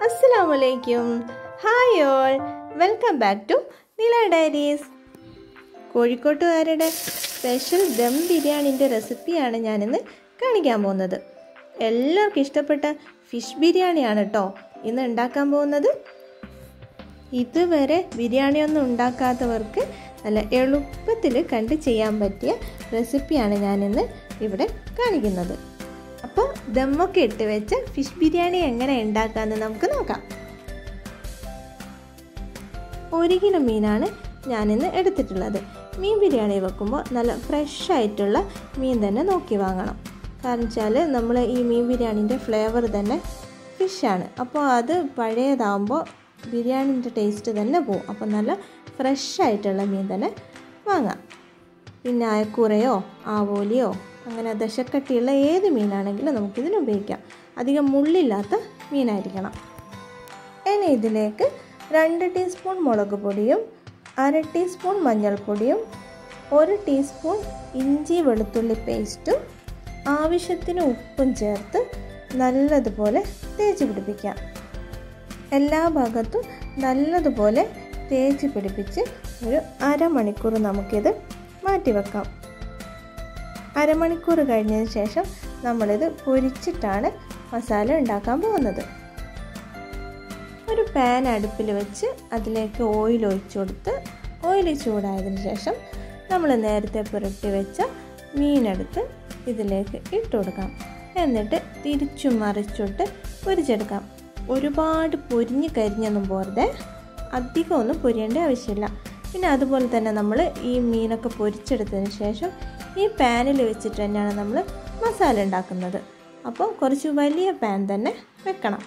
അസ്സലാമലൈക്കും hi all welcome back to Neela Diaries കോഴിക്കോട്ടുകാരുടെ special dum ബിരിയാണിൻ്റെ റെസിപ്പിയാണ് ഞാനിന്ന് കാണിക്കാൻ പോകുന്നത് എല്ലാവർക്കും ഇഷ്ടപ്പെട്ട ഫിഷ് ബിരിയാണിയാണ് കേട്ടോ ഇന്ന് ഉണ്ടാക്കാൻ പോകുന്നത് ഇതുവരെ ബിരിയാണിയൊന്നും ഉണ്ടാക്കാത്തവർക്ക് നല്ല എളുപ്പത്തിൽ കണ്ട് ചെയ്യാൻ പറ്റിയ റെസിപ്പിയാണ് ഞാനിന്ന് ഇവിടെ കാണിക്കുന്നത് അപ്പോൾ ദമ്മൊക്കെ ഇട്ട് വെച്ച് ഫിഷ് ബിരിയാണി എങ്ങനെ ഉണ്ടാക്കാമെന്ന് നമുക്ക് നോക്കാം ഒരു കിലോ മീനാണ് ഞാനിന്ന് എടുത്തിട്ടുള്ളത് മീൻ ബിരിയാണി വെക്കുമ്പോൾ നല്ല ഫ്രഷ് ആയിട്ടുള്ള മീൻ തന്നെ നോക്കി വാങ്ങണം കാരണം വെച്ചാൽ നമ്മൾ ഈ മീൻ ബിരിയാണീൻ്റെ ഫ്ലേവർ തന്നെ ഫിഷാണ് അപ്പോൾ അത് പഴയതാകുമ്പോൾ ബിരിയാണിൻ്റെ ടേസ്റ്റ് തന്നെ പോവും അപ്പോൾ നല്ല ഫ്രഷ് ആയിട്ടുള്ള മീൻ തന്നെ വാങ്ങാം പിന്നെ അയക്കൂറയോ ആവോലിയോ അങ്ങനെ ദശക്കട്ടിയുള്ള ഏത് മീനാണെങ്കിലും നമുക്കിതിന് ഉപയോഗിക്കാം അധികം മുള്ളില്ലാത്ത മീനായിരിക്കണം ഇനി ഇതിലേക്ക് രണ്ട് ടീസ്പൂൺ മുളക് പൊടിയും അര ടീസ്പൂൺ മഞ്ഞൾപ്പൊടിയും ഒരു ടീസ്പൂൺ ഇഞ്ചി വെളുത്തുള്ളി പേസ്റ്റും ആവശ്യത്തിന് ഉപ്പും ചേർത്ത് നല്ലതുപോലെ തേച്ച് പിടിപ്പിക്കാം എല്ലാ ഭാഗത്തും നല്ലതുപോലെ തേച്ച് പിടിപ്പിച്ച് ഒരു അരമണിക്കൂർ നമുക്കിത് മാറ്റി വെക്കാം അരമണിക്കൂർ കഴിഞ്ഞതിന് ശേഷം നമ്മളിത് പൊരിച്ചിട്ടാണ് മസാല ഉണ്ടാക്കാൻ പോകുന്നത് ഒരു പാൻ അടുപ്പിൽ വെച്ച് അതിലേക്ക് ഓയിൽ ഒഴിച്ചു കൊടുത്ത് ഓയിൽ ചൂടായതിന് ശേഷം നമ്മൾ നേരത്തെ പുരട്ടി വെച്ച മീനെടുത്ത് ഇതിലേക്ക് ഇട്ട് കൊടുക്കാം എന്നിട്ട് തിരിച്ചു മറിച്ചിട്ട് പൊരിച്ചെടുക്കാം ഒരുപാട് പൊരിഞ്ഞ് കരിഞ്ഞൊന്നും പോരുതേ അധികം ഒന്നും പൊരിയേണ്ട ആവശ്യമില്ല പിന്നെ അതുപോലെ തന്നെ നമ്മൾ ഈ മീനൊക്കെ പൊരിച്ചെടുത്തതിന് ശേഷം ഈ പാനിൽ വെച്ചിട്ട് തന്നെയാണ് നമ്മൾ മസാല ഉണ്ടാക്കുന്നത് അപ്പോൾ കുറച്ച് വലിയ പാൻ തന്നെ വെക്കണം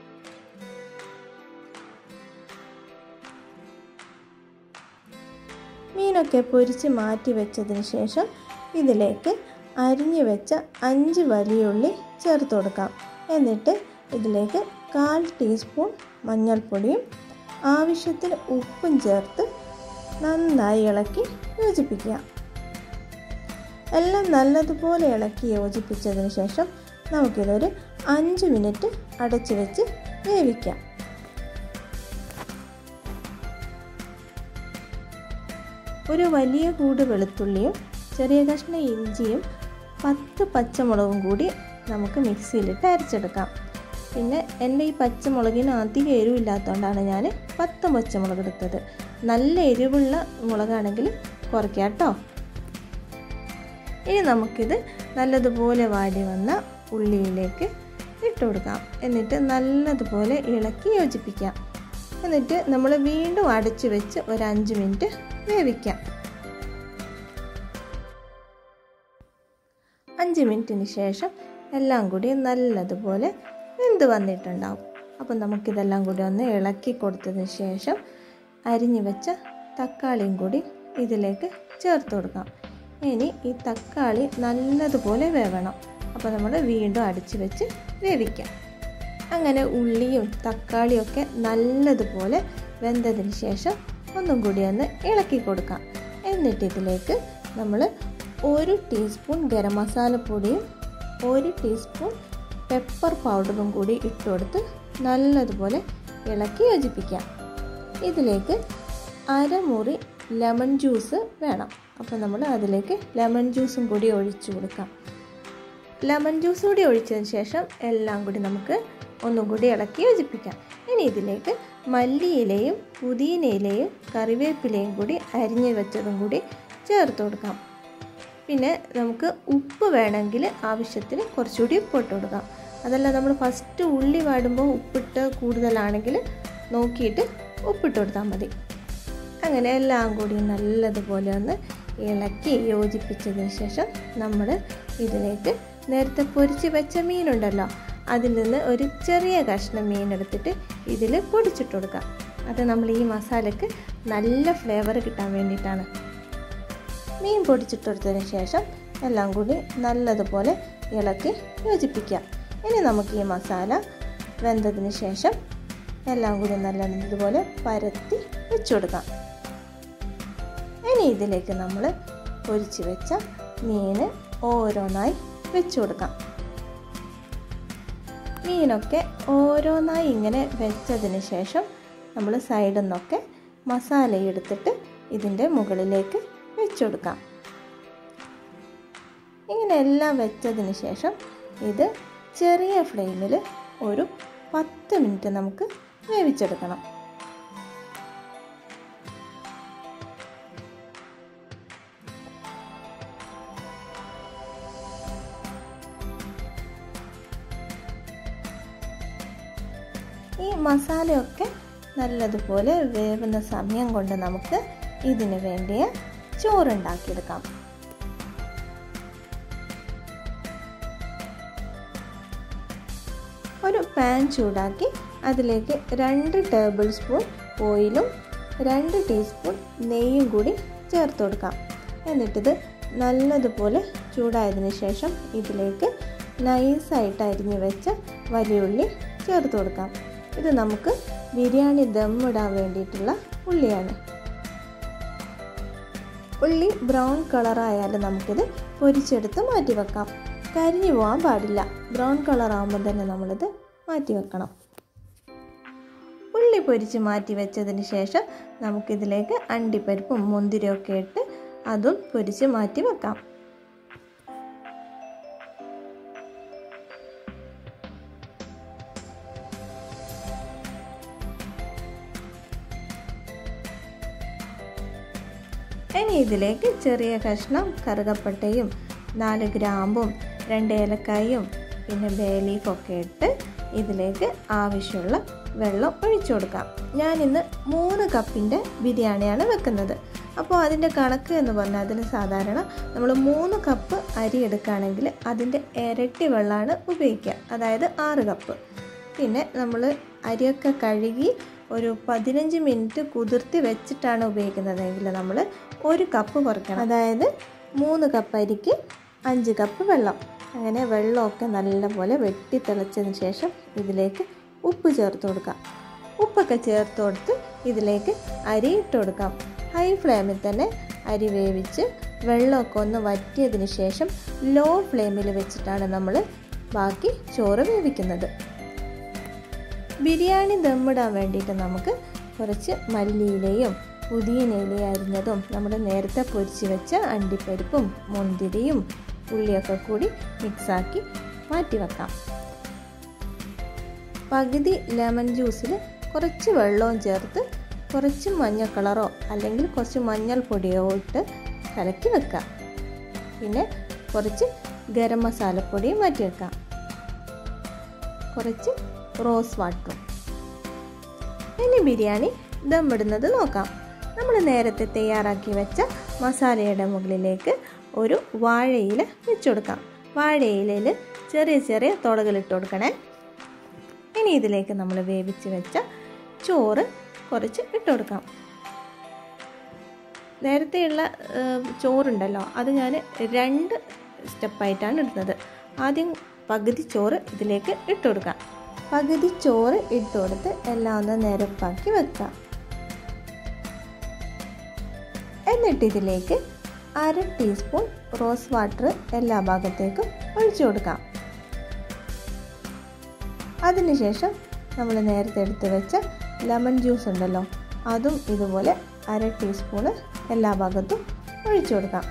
മീനൊക്കെ പൊരിച്ച് മാറ്റി വെച്ചതിന് ശേഷം ഇതിലേക്ക് അരിഞ്ഞു വെച്ച അഞ്ച് വലിയുള്ളി ചേർത്ത് കൊടുക്കാം എന്നിട്ട് ഇതിലേക്ക് കാൽ ടീസ്പൂൺ മഞ്ഞൾപ്പൊടിയും ആവശ്യത്തിന് ഉപ്പും ചേർത്ത് നന്നായി ഇളക്കി യോജിപ്പിക്കുക എല്ലാം നല്ലതുപോലെ ഇളക്കി യോജിപ്പിച്ചതിന് ശേഷം നമുക്കിതൊരു അഞ്ച് മിനിറ്റ് അടച്ചു വെച്ച് വേവിക്കാം ഒരു വലിയ കൂട് വെളുത്തുള്ളിയും ചെറിയ കഷ്ണം ഇഞ്ചിയും പത്ത് പച്ചമുളകും കൂടി നമുക്ക് മിക്സിയിലിട്ട് അരച്ചെടുക്കാം പിന്നെ എൻ്റെ ഈ പച്ചമുളകിന് അധികം എരിവില്ലാത്തതുകൊണ്ടാണ് ഞാൻ പത്ത് പച്ചമുളക് എടുത്തത് നല്ല എരിവുള്ള മുളകാണെങ്കിൽ കുറയ്ക്കാം കേട്ടോ ഇനി നമുക്കിത് നല്ലതുപോലെ വാടി വന്ന ഉള്ളിയിലേക്ക് ഇട്ട് കൊടുക്കാം എന്നിട്ട് നല്ലതുപോലെ ഇളക്കി യോജിപ്പിക്കാം എന്നിട്ട് നമ്മൾ വീണ്ടും അടച്ചു വെച്ച് ഒരു അഞ്ച് മിനിറ്റ് വേവിക്കാം അഞ്ച് മിനിറ്റിന് ശേഷം എല്ലാം കൂടി നല്ലതുപോലെ വെന്ത് വന്നിട്ടുണ്ടാവും അപ്പം നമുക്കിതെല്ലാം കൂടി ഒന്ന് ഇളക്കി കൊടുത്തതിന് ശേഷം അരിഞ്ഞു വെച്ച തക്കാളിയും കൂടി ഇതിലേക്ക് ചേർത്ത് കൊടുക്കാം ഇനി ഈ തക്കാളി നല്ലതുപോലെ വേവണം അപ്പോൾ നമ്മൾ വീണ്ടും അടിച്ചു വെച്ച് വേവിക്കാം അങ്ങനെ ഉള്ളിയും തക്കാളിയും ഒക്കെ നല്ലതുപോലെ വെന്തതിന് ശേഷം ഒന്നും കൂടി ഒന്ന് ഇളക്കി കൊടുക്കാം എന്നിട്ട് ഇതിലേക്ക് നമ്മൾ ഒരു ടീസ്പൂൺ ഗരം മസാലപ്പൊടിയും ഒരു ടീസ്പൂൺ പെപ്പർ പൗഡറും കൂടി ഇട്ട് കൊടുത്ത് നല്ലതുപോലെ ഇളക്കി യോജിപ്പിക്കാം ഇതിലേക്ക് അരമുറി ലെമൺ ജ്യൂസ് വേണം അപ്പോൾ നമ്മൾ അതിലേക്ക് ലെമൺ ജ്യൂസും കൂടി ഒഴിച്ചു കൊടുക്കാം ലെമൺ ജ്യൂസ് കൂടി ഒഴിച്ചതിന് ശേഷം എല്ലാം കൂടി നമുക്ക് ഒന്നും കൂടി ഇളക്കി യോജിപ്പിക്കാം ഇനി ഇതിലേക്ക് മല്ലിയിലയും പുതിനയിലയും കറിവേപ്പിലയും കൂടി അരിഞ്ഞ് വെച്ചതും കൂടി ചേർത്ത് കൊടുക്കാം പിന്നെ നമുക്ക് ഉപ്പ് വേണമെങ്കിൽ ആവശ്യത്തിന് കുറച്ചുകൂടി ഉപ്പിട്ട് കൊടുക്കാം അതല്ല നമ്മൾ ഫസ്റ്റ് ഉള്ളി വാടുമ്പോൾ ഉപ്പിട്ട് കൂടുതലാണെങ്കിൽ നോക്കിയിട്ട് ഉപ്പിട്ട് കൊടുത്താൽ മതി അങ്ങനെ എല്ലാം കൂടി നല്ലതുപോലെ ഒന്ന് ഇളക്കി യോജിപ്പിച്ചതിന് ശേഷം നമ്മൾ ഇതിലേക്ക് നേരത്തെ പൊരിച്ച് വെച്ച മീനുണ്ടല്ലോ അതിൽ നിന്ന് ഒരു ചെറിയ കഷ്ണം മീൻ എടുത്തിട്ട് ഇതിൽ പൊടിച്ചിട്ട് കൊടുക്കാം അത് നമ്മൾ ഈ മസാലയ്ക്ക് നല്ല ഫ്ലേവർ കിട്ടാൻ വേണ്ടിയിട്ടാണ് മീൻ പൊടിച്ചിട്ടെടുത്തതിന് ശേഷം എല്ലാം കൂടി നല്ലതുപോലെ ഇളക്കി യോജിപ്പിക്കാം ഇനി നമുക്ക് ഈ മസാല വെന്തതിന് ശേഷം എല്ലാം കൂടി നല്ലതുപോലെ പരത്തി വെച്ചു കൊടുക്കാം ഇനി ഇതിലേക്ക് നമ്മൾ പൊരിച്ച് വെച്ച മീൻ ഓരോന്നായി വെച്ചു കൊടുക്കാം മീനൊക്കെ ഓരോന്നായി ഇങ്ങനെ വെച്ചതിന് ശേഷം നമ്മൾ സൈഡിൽ നിന്നൊക്കെ മസാല എടുത്തിട്ട് ഇതിൻ്റെ മുകളിലേക്ക് വെച്ചുകൊടുക്കാം ഇങ്ങനെ എല്ലാം വെച്ചതിന് ശേഷം ഇത് ചെറിയ ഫ്ലെയിമിൽ ഒരു പത്ത് മിനിറ്റ് നമുക്ക് വേവിച്ചെടുക്കണം ഈ മസാലയൊക്കെ നല്ലതുപോലെ വേവുന്ന സമയം കൊണ്ട് നമുക്ക് ഇതിന് വേണ്ടിയ ചോറുണ്ടാക്കിയെടുക്കാം ഒരു പാൻ ചൂടാക്കി അതിലേക്ക് രണ്ട് ടേബിൾ സ്പൂൺ ഓയിലും രണ്ട് ടീസ്പൂൺ നെയ്യും കൂടി ചേർത്ത് കൊടുക്കാം എന്നിട്ടിത് നല്ലതുപോലെ ചൂടായതിന് ശേഷം ഇതിലേക്ക് നൈസായിട്ട് അരിഞ്ഞു വെച്ച വലിയുള്ളി ചേർത്ത് കൊടുക്കാം ഇത് നമുക്ക് ബിരിയാണി ദമ്മിടാൻ വേണ്ടിയിട്ടുള്ള ഉള്ളിയാണ് ഉള്ളി ബ്രൗൺ കളറായാൽ നമുക്കിത് പൊരിച്ചെടുത്ത് മാറ്റി വെക്കാം കരിഞ്ഞു പോകാൻ പാടില്ല ബ്രൗൺ കളർ ആകുമ്പോൾ തന്നെ നമ്മളിത് മാറ്റി വെക്കണം ഉള്ളി പൊരിച്ച് മാറ്റി വെച്ചതിന് ശേഷം നമുക്കിതിലേക്ക് അണ്ടിപ്പരിപ്പും മുന്തിരിയൊക്കെ ഇട്ട് അതും പൊരിച്ച് മാറ്റി വെക്കാം ഇനി ഇതിലേക്ക് ചെറിയ കഷ്ണം കറുകപ്പട്ടയും നാല് ഗ്രാമ്പും രണ്ട് ഏലക്കായും പിന്നെ ബേ ലീഫൊക്കെ ഇട്ട് ഇതിലേക്ക് ആവശ്യമുള്ള വെള്ളം ഒഴിച്ചു കൊടുക്കാം ഞാനിന്ന് മൂന്ന് കപ്പിൻ്റെ ബിരിയാണിയാണ് വെക്കുന്നത് അപ്പോൾ അതിൻ്റെ കണക്ക് എന്ന് പറഞ്ഞാൽ അതിന് സാധാരണ നമ്മൾ മൂന്ന് കപ്പ് അരി എടുക്കുകയാണെങ്കിൽ അതിൻ്റെ ഇരട്ടി വെള്ളമാണ് ഉപയോഗിക്കുക അതായത് ആറ് കപ്പ് പിന്നെ നമ്മൾ അരിയൊക്കെ കഴുകി ഒരു പതിനഞ്ച് മിനിറ്റ് കുതിർത്തി വെച്ചിട്ടാണ് ഉപയോഗിക്കുന്നതെങ്കിൽ നമ്മൾ ഒരു കപ്പ് കുറയ്ക്കണം അതായത് മൂന്ന് കപ്പ് അരിക്ക് അഞ്ച് കപ്പ് വെള്ളം അങ്ങനെ വെള്ളമൊക്കെ നല്ലപോലെ വെട്ടി തിളച്ചതിന് ശേഷം ഇതിലേക്ക് ഉപ്പ് ചേർത്ത് കൊടുക്കാം ഉപ്പൊക്കെ ചേർത്ത് കൊടുത്ത് ഇതിലേക്ക് അരി ഇട്ട് കൊടുക്കാം ഹൈ ഫ്ലെയിമിൽ തന്നെ അരി വേവിച്ച് വെള്ളമൊക്കെ ഒന്ന് വറ്റിയതിന് ശേഷം ലോ ഫ്ലെയിമിൽ വെച്ചിട്ടാണ് നമ്മൾ ബാക്കി ചോറ് വേവിക്കുന്നത് ബിരിയാണി ദമ്മിടാൻ വേണ്ടിയിട്ട് നമുക്ക് കുറച്ച് മല്ലിയിലയും പുതിയനയിലയും അരിഞ്ഞതും നമ്മൾ നേരത്തെ പൊരിച്ച് വെച്ച അണ്ടിപ്പരിപ്പും മുന്തിരിയും ഉള്ളിയൊക്കെ കൂടി മിക്സാക്കി മാറ്റി വെക്കാം പകുതി ലെമൺ ജ്യൂസിൽ കുറച്ച് വെള്ളവും ചേർത്ത് കുറച്ച് മഞ്ഞ കളറോ അല്ലെങ്കിൽ കുറച്ച് മഞ്ഞൾപ്പൊടിയോ ഇട്ട് കലക്കി വെക്കാം പിന്നെ കുറച്ച് ഗരം മസാലപ്പൊടിയും മാറ്റി വെക്കാം കുറച്ച് റോസ് വാട്ടറും ഇനി ബിരിയാണി ദമ്മിടുന്നത് നോക്കാം നമ്മൾ നേരത്തെ തയ്യാറാക്കി വെച്ച മസാലയുടെ മുകളിലേക്ക് ഒരു വാഴയില വെച്ച് കൊടുക്കാം വാഴയിലയിൽ ചെറിയ ചെറിയ തുടകളിട്ട് കൊടുക്കണേ ഇനി ഇതിലേക്ക് നമ്മൾ വേവിച്ച് വെച്ച ചോറ് കുറച്ച് ഇട്ട് കൊടുക്കാം നേരത്തെയുള്ള ചോറുണ്ടല്ലോ അത് ഞാൻ രണ്ട് സ്റ്റെപ്പായിട്ടാണ് ഇടുന്നത് ആദ്യം പകുതി ചോറ് ഇതിലേക്ക് ഇട്ട് കൊടുക്കാം പകുതി ചോറ് ഇട്ട് കൊടുത്ത് എല്ലാം ഒന്ന് നിരപ്പാക്കി വെക്കാം എന്നിട്ട് ഇതിലേക്ക് അര ടീസ്പൂൺ റോസ് വാട്ടർ എല്ലാ ഭാഗത്തേക്കും ഒഴിച്ചു കൊടുക്കാം അതിനുശേഷം നമ്മൾ നേരത്തെ എടുത്ത് വെച്ച ലെമൺ ജ്യൂസ് ഉണ്ടല്ലോ അതും ഇതുപോലെ അര ടീസ്പൂണ് എല്ലാ ഭാഗത്തും ഒഴിച്ചു കൊടുക്കാം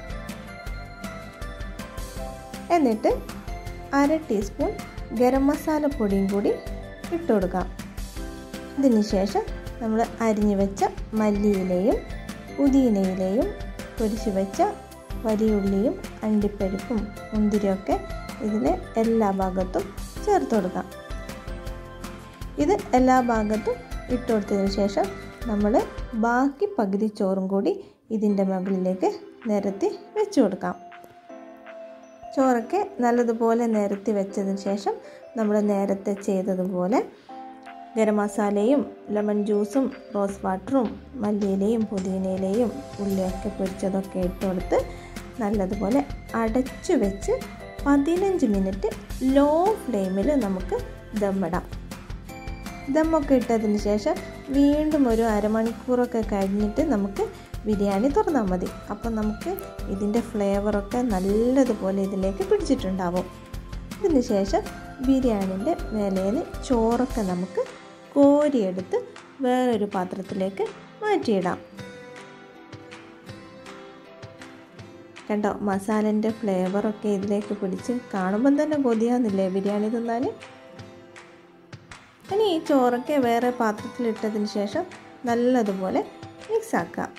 എന്നിട്ട് അര ടീസ്പൂൺ ഗരം മസാല പൊടിയും കൂടി ഇട്ട് കൊടുക്കാം ഇതിന് ശേഷം നമ്മൾ അരിഞ്ഞു വെച്ച മല്ലിയിലയും പുതിനയിലയും പൊരിച്ച് വെച്ച വലിയുള്ളിയും അണ്ടിപ്പരിപ്പും മുന്തിരിയൊക്കെ ഇതിലെ എല്ലാ ഭാഗത്തും ചേർത്ത് കൊടുക്കാം ഇത് എല്ലാ ഭാഗത്തും ഇട്ട് കൊടുത്തതിന് ശേഷം നമ്മൾ ബാക്കി പകുതി ചോറും കൂടി ഇതിൻ്റെ മുകളിലേക്ക് നിരത്തി വെച്ച് കൊടുക്കാം ചോറൊക്കെ നല്ലതുപോലെ നിരത്തി വെച്ചതിന് ശേഷം നമ്മൾ നേരത്തെ ചെയ്തതുപോലെ ഗരം മസാലയും ലെമൺ ജ്യൂസും റോസ് വാട്ടറും മല്ലിയിലയും പുതിനയിലയും ഉള്ളിയൊക്കെ പൊരിച്ചതൊക്കെ ഇട്ട് കൊടുത്ത് നല്ലതുപോലെ അടച്ചു വെച്ച് പതിനഞ്ച് മിനിറ്റ് ലോ ഫ്ലെയിമിൽ നമുക്ക് ദമ്മിടാം ദമ്മൊക്കെ ഇട്ടതിന് ശേഷം വീണ്ടും ഒരു അരമണിക്കൂറൊക്കെ കഴിഞ്ഞിട്ട് നമുക്ക് ബിരിയാണി തുറന്നാൽ മതി അപ്പം നമുക്ക് ഇതിൻ്റെ ഫ്ലേവറൊക്കെ നല്ലതുപോലെ ഇതിലേക്ക് പിടിച്ചിട്ടുണ്ടാവും ഇതിന് ശേഷം ബിരിയാണിൻ്റെ മേലയിൽ ചോറൊക്കെ നമുക്ക് കോരിയെടുത്ത് വേറൊരു പാത്രത്തിലേക്ക് മാറ്റിയിടാം കണ്ടോ മസാലൻ്റെ ഫ്ലേവറൊക്കെ ഇതിലേക്ക് പിടിച്ച് കാണുമ്പം തന്നെ കൊതിയാന്നില്ലേ ബിരിയാണി തിന്നാൻ ഇനി ഈ ചോറൊക്കെ വേറെ പാത്രത്തിലിട്ടതിന് ശേഷം നല്ലതുപോലെ മിക്സ് ആക്കാം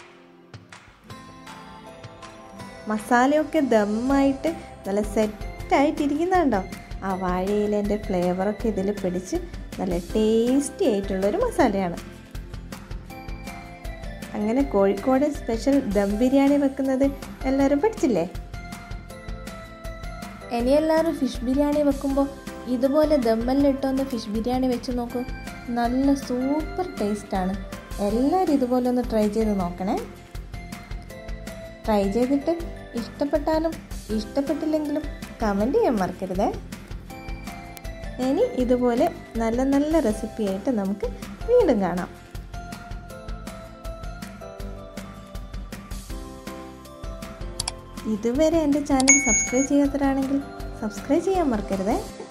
മസാലയൊക്കെ ദമ്മായിട്ട് നല്ല സെറ്റായിട്ടിരിക്കുന്നുണ്ടോ ആ വാഴയിലേൻ്റെ ഫ്ലേവറൊക്കെ ഇതിൽ പിടിച്ച് നല്ല ടേസ്റ്റി ആയിട്ടുള്ളൊരു മസാലയാണ് അങ്ങനെ കോഴിക്കോട് സ്പെഷ്യൽ ദം ബിരിയാണി വെക്കുന്നത് എല്ലാവരും പഠിച്ചില്ലേ ഇനി എല്ലാവരും ഫിഷ് ബിരിയാണി വെക്കുമ്പോൾ ഇതുപോലെ ദമ്മെല്ലിട്ടൊന്ന് ഫിഷ് ബിരിയാണി വെച്ച് നോക്കൂ നല്ല സൂപ്പർ ടേസ്റ്റാണ് എല്ലാവരും ഇതുപോലെ ഒന്ന് ട്രൈ ചെയ്ത് നോക്കണേ ട്രൈ ചെയ്തിട്ട് ഇഷ്ടപ്പെട്ടാലും ഇഷ്ടപ്പെട്ടില്ലെങ്കിലും കമൻറ്റ് ചെയ്യാൻ മറക്കരുതേ ഇനി ഇതുപോലെ നല്ല നല്ല റെസിപ്പി ആയിട്ട് നമുക്ക് വീണ്ടും കാണാം ഇതുവരെ എൻ്റെ ചാനൽ സബ്സ്ക്രൈബ് ചെയ്യാത്തവരാണെങ്കിൽ സബ്സ്ക്രൈബ് ചെയ്യാൻ മറക്കരുതേ